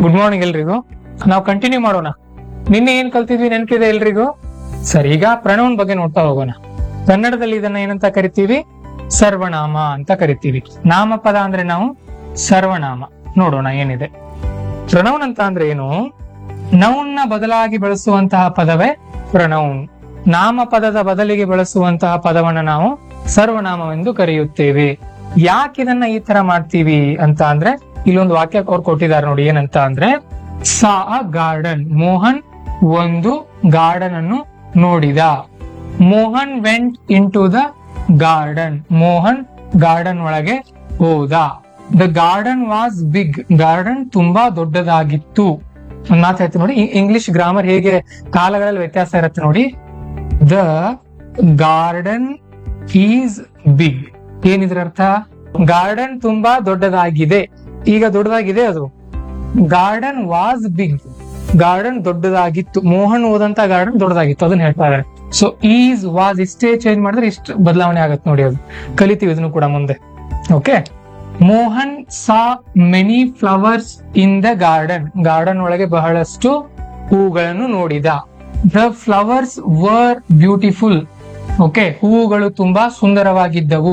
good morning ಎಲ್ರಿಗೂ ನಾವು continue ಮಾಡೋಣ ನಿನ್ನೆ ಏನ್ ಕಲ್ತಿದ್ವಿ ನೆನಪಿದೆ ಎಲ್ರಿಗೂ ಸರಿ ಈಗ ಪ್ರಣವನ್ ಬಗ್ಗೆ ನೋಡ್ತಾ ಹೋಗೋಣ ಕನ್ನಡದಲ್ಲಿ ಇದನ್ನ ಏನಂತ ಕರಿತೀವಿ ಸರ್ವನಾಮ ಅಂತ ಕರಿತೀವಿ ನಾಮಪದ ಅಂದ್ರೆ ನಾವು ಸರ್ವನಾಮ ನೋಡೋಣ ಏನಿದೆ ಪ್ರಣೌನ್ ಅಂತ ಅಂದ್ರೆ ಏನು ನೌನ್ ನ ಬದಲಾಗಿ ಬಳಸುವಂತಹ ಪದವೇ ಪ್ರಣೌನ್ ನಾಮಪದದ ಬದಲಿಗೆ ಬಳಸುವಂತಹ ಪದವನ್ನ ನಾವು ಸರ್ವನಾಮವೆಂದು ಕರೆಯುತ್ತೇವೆ ಯಾಕೆ ಇದನ್ನ ಈ ತರ ಮಾಡ್ತೀವಿ ಅಂತ ಅಂದ್ರೆ ಇಲ್ಲೊಂದು ವಾಕ್ಯ ಅವ್ರು ಕೊಟ್ಟಿದ್ದಾರೆ ನೋಡಿ ಏನಂತ ಅಂದ್ರೆ ಸಾ ಗಾರ್ಡನ್ ಮೋಹನ್ ಒಂದು ಗಾರ್ಡನ್ ಅನ್ನು ನೋಡಿದ Mohan went in to the garden Mohan garden ಒಳಗೆ ಹೋದ the garden was big garden ತುಂಬಾ ದೊಡ್ಡದಾಗಿತ್ತು ಒಂದ್ ಮಾತು ಹೇಳ್ತೀನಿ ನೋಡಿ ಇಂಗ್ಲಿಷ್ ಗ್ರಾಮರ್ ಹೇಗೆ ಕಾಲಗಳಲ್ಲಿ ವ್ಯತ್ಯಾಸ ಇರುತ್ತೆ ನೋಡಿ ದ ಗಾರ್ಡನ್ ಈಸ್ ಬಿಗ್ ಏನಿದ್ರ ಅರ್ಥ ಗಾರ್ಡನ್ ತುಂಬಾ ದೊಡ್ಡದಾಗಿದೆ ಈಗ ದೊಡ್ಡದಾಗಿದೆ ಅದು ಗಾರ್ಡನ್ ವಾಸ್ ಬಿಗ್ ಗಾರ್ಡನ್ ದೊಡ್ಡದಾಗಿತ್ತು ಮೋಹನ್ ಹೋದಂತ ಗಾರ್ಡನ್ ದೊಡ್ಡದಾಗಿತ್ತು ಅದನ್ನ ಹೇಳ್ತಾ ಇದಾರೆ ಸೊ ಈಸ್ ವಾಸ್ ಇಷ್ಟೇ ಚೇಂಜ್ ಮಾಡಿದ್ರೆ ಇಷ್ಟು ಬದಲಾವಣೆ ಆಗತ್ತೆ ನೋಡಿ ಅದು ಕಲಿತೀವಿ ಇದನ್ನು ಕೂಡ ಮುಂದೆ okay Mohan saw many flowers in the garden garden ಒಳಗೆ ಬಹಳಷ್ಟು ಹೂಗಳನ್ನು ನೋಡಿದ the flowers were beautiful okay ಹೂವುಗಳು ತುಂಬಾ ಸುಂದರವಾಗಿದ್ದವು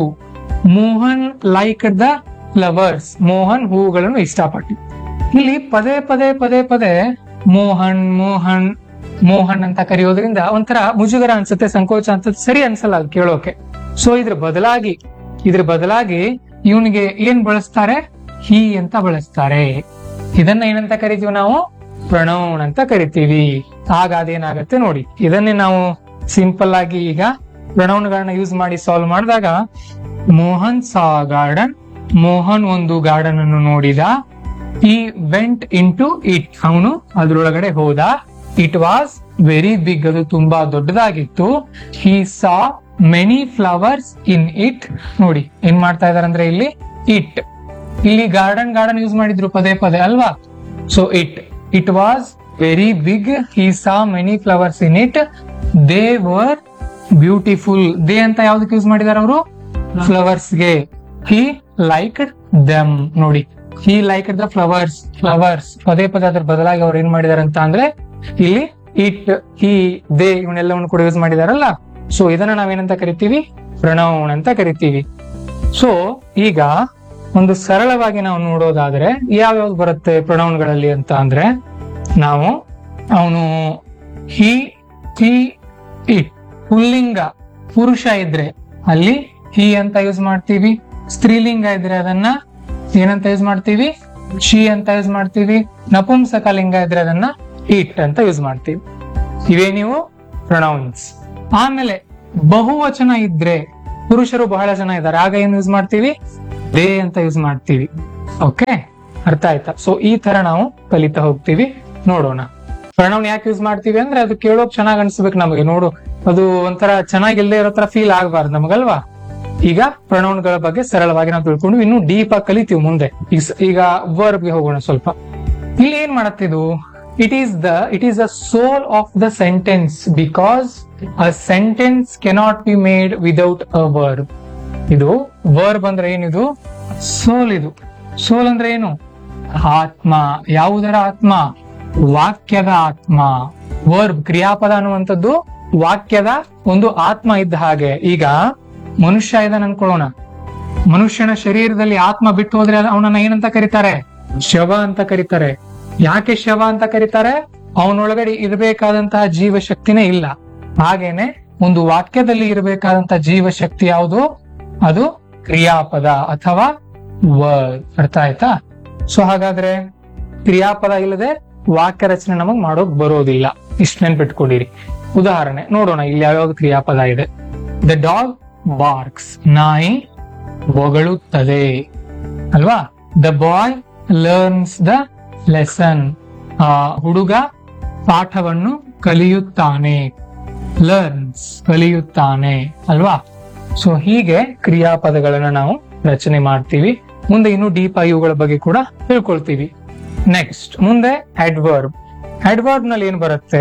Mohan like the flowers Mohan ಹೂವುಗಳನ್ನು ಇಷ್ಟಪಟ್ಟು ಇಲ್ಲಿ ಪದೇ ಪದೇ ಪದೇ ಪದೇ ಮೋಹನ್ ಮೋಹನ್ ಮೋಹನ್ ಅಂತ ಕರೆಯೋದ್ರಿಂದ ಒಂಥರ ಮುಜುಗರ ಅನ್ಸುತ್ತೆ ಸಂಕೋಚ ಅನ್ಸುತ್ತೆ ಸರಿ ಅನ್ಸಲ್ಲ ಅದು ಕೇಳೋಕೆ ಸೊ ಇದ್ರ ಬದಲಾಗಿ ಇದ್ರ ಬದಲಾಗಿ ಇವನಿಗೆ ಏನ್ ಬಳಸ್ತಾರೆ ಹಿ ಅಂತ ಬಳಸ್ತಾರೆ ಇದನ್ನ ಏನಂತ ಕರಿತೀವಿ ನಾವು ಪ್ರಣೌನ್ ಅಂತ ಕರಿತೀವಿ ಆಗ ಅದೇನಾಗತ್ತೆ ನೋಡಿ ಇದನ್ನೇ ನಾವು ಸಿಂಪಲ್ ಆಗಿ ಈಗ ಪ್ರಣೌನ್ ಗಳನ್ನ ಯೂಸ್ ಮಾಡಿ ಸಾಲ್ವ್ ಮಾಡಿದಾಗ ಮೋಹನ್ ಸಾ ಗಾರ್ಡನ್ ಮೋಹನ್ ಒಂದು ಗಾರ್ಡನ್ ಅನ್ನು ನೋಡಿದ ಈ ವೆಂಟ್ ಇನ್ ಟು ಇಟ್ ಅವನು ಅದ್ರೊಳಗಡೆ ಹೋದ ಇಟ್ ವಾಸ್ ವೆರಿ ಬಿಗ್ ಅದು ತುಂಬಾ ದೊಡ್ಡದಾಗಿತ್ತು he saw many flowers in it ನೋಡಿ ಏನ್ ಮಾಡ್ತಾ ಇದಾರೆ ಅಂದ್ರೆ ಇಲ್ಲಿ ಇಟ್ ಇಲ್ಲಿ ಗಾರ್ಡನ್ ಗಾರ್ಡನ್ ಯೂಸ್ ಮಾಡಿದ್ರು ಪದೇ ಪದೇ ಅಲ್ವಾ so it it was very big he saw many flowers in it they were beautiful they ಅಂತ ಯಾವ್ದಕ್ಕೆ ಯೂಸ್ ಮಾಡಿದಾರೆ ಅವರು ಫ್ಲವರ್ಸ್ ಗೆ ಹಿ ಲೈಕ್ಡ್ ದೆಮ್ ನೋಡಿ he like the flowers flowers ಪದೇ ಪದೇ ಅದ್ರ ಬದಲಾಗಿ ಅವ್ರು ಏನ್ ಮಾಡಿದಾರೆ ಅಂತ ಅಂದ್ರೆ ಇಲ್ಲಿ ಇಟ್ ಹಿ ದೇ ಇವನ್ನೆಲ್ಲವನ್ನು ಕೂಡ ಯೂಸ್ ಮಾಡಿದಾರಲ್ಲ ಸೊ ಇದನ್ನ ನಾವೇನಂತ ಕರಿತೀವಿ ಪ್ರಣೌನ್ ಅಂತ ಕರಿತೀವಿ ಸೊ ಈಗ ಒಂದು ಸರಳವಾಗಿ ನಾವು ನೋಡೋದಾದ್ರೆ ಯಾವ್ಯಾವ್ದು ಬರುತ್ತೆ ಪ್ರಣೌನ್ಗಳಲ್ಲಿ ಅಂತ ಅಂದ್ರೆ ನಾವು ಅವನು ಹಿ ಹಿ ಇಟ್ ಪುಲ್ಲಿಂಗ ಪುರುಷ ಇದ್ರೆ ಅಲ್ಲಿ ಹಿ ಅಂತ ಯೂಸ್ ಮಾಡ್ತೀವಿ ಸ್ತ್ರೀಲಿಂಗ ಇದ್ರೆ ಅದನ್ನ ಏನಂತ ಯೂಸ್ ಮಾಡ್ತೀವಿ ಶಿ ಅಂತ ಯೂಸ್ ಮಾಡ್ತೀವಿ ನಪುಂಸಕ ಲಿಂಗ ಇದ್ರೆ ಅದನ್ನ ಇಟ್ ಅಂತ ಯೂಸ್ ಮಾಡ್ತೀವಿ ಇವೇ ನೀವು ಪ್ರೊನೌನ್ಸ್ ಆಮೇಲೆ ಬಹುವಚನ ಇದ್ರೆ ಪುರುಷರು ಬಹಳ ಜನ ಇದ್ದಾರೆ ಆಗ ಏನ್ ಯೂಸ್ ಮಾಡ್ತೀವಿ ದೇ ಅಂತ ಯೂಸ್ ಮಾಡ್ತೀವಿ ಓಕೆ ಅರ್ಥ ಆಯ್ತಾ ಸೊ ಈ ತರ ನಾವು ಕಲಿತಾ ಹೋಗ್ತೀವಿ ನೋಡೋಣ ಪ್ರಣೌನ್ ಯಾಕೆ ಯೂಸ್ ಮಾಡ್ತೀವಿ ಅಂದ್ರೆ ಅದು ಕೇಳೋಕ್ ಚೆನ್ನಾಗ್ ಅನ್ಸ್ಬೇಕು ನಮಗೆ ನೋಡು ಅದು ಒಂಥರ ಚೆನ್ನಾಗಿಲ್ಲದೆ ಇರೋ ತರ ಫೀಲ್ ಆಗಬಾರ್ದು ನಮಗಲ್ವಾ ಈಗ pronoun ಗಳ ಬಗ್ಗೆ ಸರಳವಾಗಿ ನಾವು ತಿಳ್ಕೊಂಡು ಇನ್ನು ಡೀಪ್ ಆಗಿ ಕಲಿತೀವಿ ಮುಂದೆ ಈಗ ಸ- ಈಗ verb ಗೆ ಹೋಗೋಣ ಸ್ವಲ್ಪ ಇಲ್ಲಿ ಏನ್ ಮಾಡತ್ತಿದು it is the it is the soul of the sentence because a sentence cannot be made without a verb ಇದು ವರ್ಬ್ ಅಂದ್ರೆ ಏನಿದು ಸೋಲ್ ಇದು ಸೋಲ್ ಅಂದ್ರೆ ಏನು ಆತ್ಮ ಯಾವುದರ ಆತ್ಮ ವಾಕ್ಯದ ಆತ್ಮ ವರ್ಬ್ ಕ್ರಿಯಾಪದ ಅನ್ನುವಂಥದ್ದು ವಾಕ್ಯದ ಒಂದು ಆತ್ಮ ಇದ್ದ ಹಾಗೆ ಈಗ ಮನುಷ್ಯ ಇದನ್ನ ಅನ್ಕೊಳ್ಳೋಣ ಮನುಷ್ಯನ ಶರೀರದಲ್ಲಿ ಆತ್ಮ ಬಿಟ್ಟು ಹೋದ್ರೆ ಅವನನ್ನ ಏನಂತ ಕರೀತಾರೆ ಶವ ಅಂತ ಕರೀತಾರೆ ಯಾಕೆ ಶವ ಅಂತ ಕರೀತಾರೆ ಅವನೊಳಗಡೆ ಇರಬೇಕಾದಂತಹ ಜೀವಶಕ್ತಿನೇ ಇಲ್ಲ ಹಾಗೇನೆ ಒಂದು ವಾಕ್ಯದಲ್ಲಿ ಇರಬೇಕಾದಂತಹ ಜೀವಶಕ್ತಿ ಯಾವುದು ಅದು ಕ್ರಿಯಾಪದ ಅಥವಾ ವರ್ಡ್ ಅರ್ಥ ಆಯ್ತಾ ಸೊ ಹಾಗಾದ್ರೆ ಕ್ರಿಯಾಪದ ಇಲ್ಲದೆ ವಾಕ್ಯ ರಚನೆ ನಮಗ್ ಮಾಡೋಕ್ ಬರೋದಿಲ್ಲ ಇಷ್ಟ ನೆನ್ಪಿಟ್ಕೊಂಡಿರಿ ಉದಾಹರಣೆ ನೋಡೋಣ ಇಲ್ಲಿ ಯಾವ್ಯಾವ್ದು ಕ್ರಿಯಾಪದ ಇದೆ ದ ಡಾಗ್ ಬಾರ್ಕ್ಸ್ ನಾಯಿ ಬೊಗಳುತ್ತದೆ ಅಲ್ವಾ the boy learns the lesson ಆ ಹುಡುಗ ಪಾಠವನ್ನು ಕಲಿಯುತ್ತಾನೆ ಲರ್ನ್ಸ್ ಕಲಿಯುತ್ತಾನೆ ಅಲ್ವಾ ಸೊ ಹೀಗೆ ಕ್ರಿಯಾಪದಗಳನ್ನ ನಾವು ರಚನೆ ಮಾಡ್ತೀವಿ ಮುಂದೆ ಇನ್ನು ಡೀಪ್ ಆಗಿ ಇವುಗಳ ಬಗ್ಗೆ ಕೂಡ ತಿಳ್ಕೊಳ್ತೀವಿ ನೆಕ್ಸ್ಟ್ ಮುಂದೆ ಅಡ್ವರ್ಬ್ ಅಡ್ವರ್ಬ್ ನಲ್ಲಿ ಏನ್ ಬರುತ್ತೆ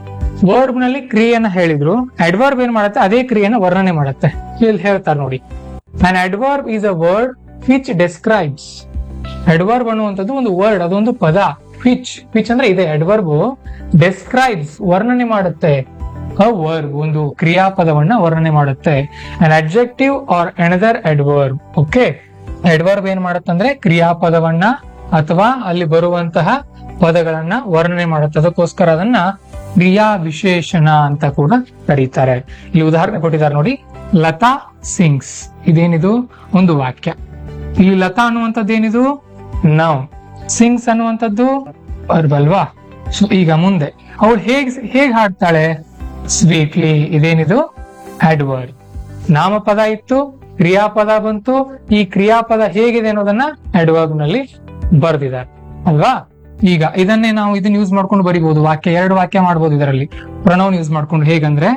ವರ್ಬ್ ನಲ್ಲಿ ಕ್ರಿಯೆಯನ್ನ ಹೇಳಿದ್ರು ಅಡ್ವರ್ಬ್ ಏನ್ ಮಾಡುತ್ತೆ ಅದೇ ಕ್ರಿಯೆನ ವರ್ಣನೆ ಮಾಡುತ್ತೆ ಇಲ್ಲಿ ಹೇಳ್ತಾರೆ ನೋಡಿ an adverb is a word which describes adverb ಅನ್ನುವಂಥದ್ದು ಒಂದು ವರ್ಡ್ ಅದೊಂದು ಪದ ವಿಚ್ ವಿಚ್ ಅಂದ್ರೆ ಇದೆ ಅಡ್ವರ್ಬ್ ಡೆಸ್ಕ್ರೈಬ್ಸ್ ವರ್ಣನೆ ಮಾಡುತ್ತೆ ಅ ವರ್ಬ್ ಒಂದು ಕ್ರಿಯಾಪದವನ್ನ ವರ್ಣನೆ ಮಾಡುತ್ತೆ an adjective or another adverb okay adverb ಏನ್ ಮಾಡುತ್ತಂದ್ರೆ ಕ್ರಿಯಾಪದವನ್ನ ಅಥವಾ ಅಲ್ಲಿ ಬರುವಂತಹ ಪದಗಳನ್ನ ವರ್ಣನೆ ಮಾಡುತ್ತೆ ಅದಕ್ಕೋಸ್ಕರ ಅದನ್ನ ಕ್ರಿಯಾ ವಿಶೇಷಣ ಅಂತ ಕೂಡ ಕರೀತಾರೆ ಇಲ್ಲಿ ಉದಾಹರಣೆ ಕೊಟ್ಟಿದ್ದಾರೆ ನೋಡಿ ಲತಾ ಸಿಂಗ್ಸ್ ಇದೇನಿದು ಒಂದು ವಾಕ್ಯ ಇಲ್ಲಿ ಲತಾ ಅನ್ನುವಂಥದ್ದು ಏನಿದು ನೌ ಸಿಂಗ್ಸ್ ಅನ್ನುವಂಥದ್ದು verb ಅಲ್ವಾ ಸೊ ಈಗ ಮುಂದೆ ಅವಳು ಹೇಗ್ ಹೇಗ್ ಹಾಡ್ತಾಳೆ ಸ್ವೀಟ್ಲಿ ಇದೇನಿದು ಅಡ್ವರ್ಡ್ ನಾಮಪದ ಇತ್ತು ಕ್ರಿಯಾಪದ ಬಂತು ಈ ಕ್ರಿಯಾಪದ ಹೇಗಿದೆ ಅನ್ನೋದನ್ನ ಅಡ್ವರ್ಬ್ ನಲ್ಲಿ ಬರ್ದಿದ್ದಾರೆ ಅಲ್ವಾ ಈಗ ಇದನ್ನೇ ನಾವು ಇದನ್ನ ಯೂಸ್ ಮಾಡ್ಕೊಂಡು ಬರಿಬಹುದು ವಾಕ್ಯ ಎರಡು ವಾಕ್ಯ ಮಾಡಬಹುದು ಇದರಲ್ಲಿ ಪ್ರೊನೌನ್ ಯೂಸ್ ಮಾಡ್ಕೊಂಡು ಹೇಗಂದ್ರೆ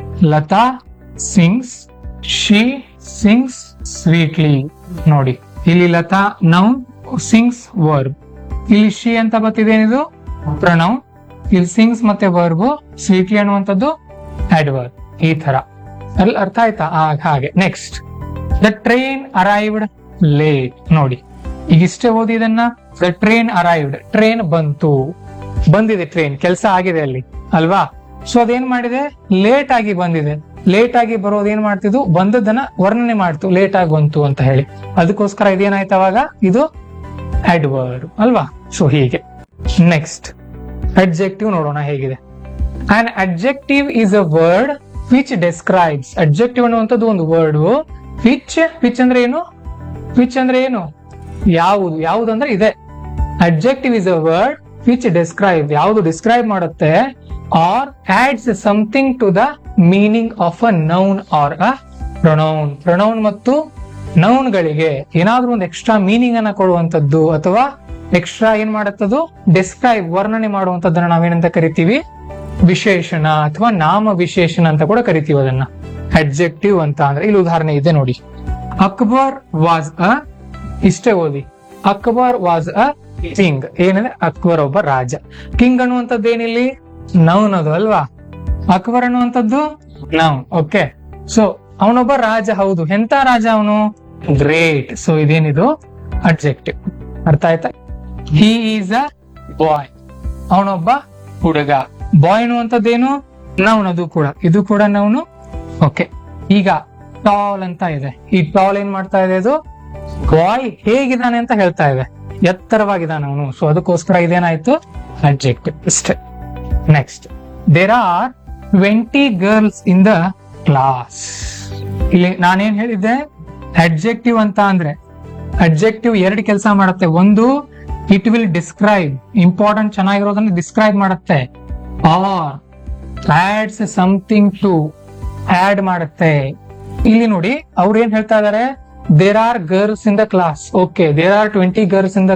Lata sings she sings sweetly ನೋಡಿ ಇಲ್ಲಿ ಲತಾ ನೌನ್ ಸಿಂಗ್ಸ್ ವರ್ಬ್ ಇಲ್ಲಿ ಶಿ ಅಂತ ಬರ್ತಿದೆ ಏನಿದು ಪ್ರೊನೌನ್ ಇಲ್ಲಿ ಸಿಂಗ್ಸ್ ಮತ್ತೆ ವರ್ಬ್ ಸ್ವೀಟ್ಲಿ ಅನ್ನುವಂಥದ್ದು ಅಡ್ವರ್ಬ್ ಈ ತರ ಅಲ್ಲಿ ಅರ್ಥ ಆಯ್ತಾ ಆ, ಹಾಗೆ next the train arrived late ನೋಡಿ ಈಗ ಇಷ್ಟೇ ಓದಿ ಇದನ್ನ ದ ಟ್ರೈನ್ ಅರೈವ್ಡ್ ಟ್ರೈನ್ ಬಂತು ಬಂದಿದೆ ಟ್ರೈನ್ ಕೆಲಸ ಆಗಿದೆ ಅಲ್ಲಿ ಅಲ್ವಾ ಸೊ ಅದೇನ್ ಮಾಡಿದೆ ಲೇಟ್ ಆಗಿ ಬಂದಿದೆ ಲೇಟ್ ಆಗಿ ಬರೋದು ಏನ್ ಮಾಡ್ತಿದ್ದು ಬಂದದ್ದನ್ನ ವರ್ಣನೆ ಮಾಡ್ತು ಲೇಟ್ ಆಗಿ ಬಂತು ಅಂತ ಹೇಳಿ ಅದಕ್ಕೋಸ್ಕರ ಇದೇನಾಯ್ತು ಅವಾಗ ಇದು ಅಡ್ವರ್ಡ್ ಅಲ್ವಾ ಸೊ ಹೀಗೆ ನೆಕ್ಸ್ಟ್ ಅಡ್ಜೆಕ್ಟಿವ್ ನೋಡೋಣ ಹೇಗಿದೆ an adjective is a word which describes adjective ಅನ್ನುವಂಥದ್ದು ಒಂದು ವರ್ಡ್ ವಿಚ್ ವಿಚ್ ಅಂದ್ರೆ ಏನು ವಿಚ್ ಅಂದ್ರೆ ಏನು ಯಾವುದು ಯಾವುದು ಅಂದ್ರೆ ಇದೆ adjective is a word which describe ಯಾವುದು ಡಿಸ್ಕ್ರೈಬ್ ಮಾಡುತ್ತೆ or adds something to the meaning of a noun or a pronoun pronoun ಮತ್ತು ನೌನ್ ಗಳಿಗೆ ಏನಾದ್ರೂ ಒಂದು ಎಕ್ಸ್ಟ್ರಾ ಮೀನಿಂಗ್ ಅನ್ನ ಕೊಡುವಂತದ್ದು ಅಥವಾ ಎಕ್ಸ್ಟ್ರಾ ಏನ್ ಮಾಡುತ್ತದು ಡಿಸ್ಕ್ರೈಬ್ ವರ್ಣನೆ ಮಾಡುವಂತದ್ದನ್ನ ನಾವೇನಂತ ಕರಿತೀವಿ ವಿಶೇಷಣ ಅಥವಾ ನಾಮ ವಿಶೇಷಣ ಅಂತ ಕೂಡ ಕರಿತೀವಿ ಅದನ್ನ ಅಡ್ಜೆಕ್ಟಿವ್ ಅಂತ ಅಂದ್ರೆ ಇಲ್ಲಿ ಉದಾಹರಣೆ ಇದೆ ನೋಡಿ ಅಕ್ಬರ್ ವಾಸ್ ಅ ಇಷ್ಟೇ ಓದಿ ಅಕ್ಬರ್ ವಾಸ್ ಅ ಕಿಂಗ್ ಏನಂದ್ರೆ ಅಕ್ಬರ್ ಒಬ್ಬ ರಾಜ ಕಿಂಗ್ ಅನ್ನುವಂಥದ್ದು ಏನಿಲ್ಲಿ ನೌನ್ ಅದು ಅಲ್ವಾ ಅಕ್ಬರ್ ಅನ್ನುವಂಥದ್ದು ನೌನ್ ಓಕೆ ಸೊ ಅವನೊಬ್ಬ ರಾಜ ಹೌದು ಎಂತ ರಾಜ ಅವನು ಗ್ರೇಟ್ ಸೊ ಇದೇನಿದು ಅಡ್ಜೆಕ್ಟಿವ್ ಅರ್ಥ ಆಯ್ತಾ ಹಿ ಈಸ್ ಅ ಬಾಯ್ ಅವನೊಬ್ಬ ಹುಡುಗ ಬಾಯ್ ಅನ್ನುವಂಥದ್ದೇನು ನೌನ್ ಅದು ಕೂಡ ಇದು ಕೂಡ ನೌನು ಓಕೆ ಈಗ ಟಾಲ್ ಅಂತ ಇದೆ ಈ ಟಾಲ್ ಏನ್ ಮಾಡ್ತಾ ಇದೆ ಇದು ಬಾಯ್ ಹೇಗಿದ್ದಾನೆ ಅಂತ ಹೇಳ್ತಾ ಇದೆ ಎತ್ತರವಾಗಿದ್ದಾನೆ ಅವನು ಸೊ ಅದಕ್ಕೋಸ್ಕರ ಇದೇನಾಯ್ತು ಅಡ್ಜೆಕ್ಟಿವ್ ಇಷ್ಟೇ next there are twenty girls in the class ಇಲ್ಲಿ ನಾನೇನ್ ಹೇಳಿದ್ದೆ ಅಡ್ಜೆಕ್ಟಿವ್ ಅಂತ ಅಂದ್ರೆ ಅಡ್ಜೆಕ್ಟಿವ್ ಎರಡು ಕೆಲಸ ಮಾಡುತ್ತೆ ಒಂದು ಇಟ್ ವಿಲ್ ಡಿಸ್ಕ್ರೈಬ್ ಇಂಪಾರ್ಟೆಂಟ್ ಚೆನ್ನಾಗಿರೋದನ್ನ ಡಿಸ್ಕ್ರೈಬ್ ಮಾಡುತ್ತೆ or adds something to add ಮಾಡುತ್ತೆ ಇಲ್ಲಿ ನೋಡಿ ಅವ್ರು ಏನ್ ಹೇಳ್ತಾ ಇದಾರೆ there are girls in the class okay there are twenty girls in the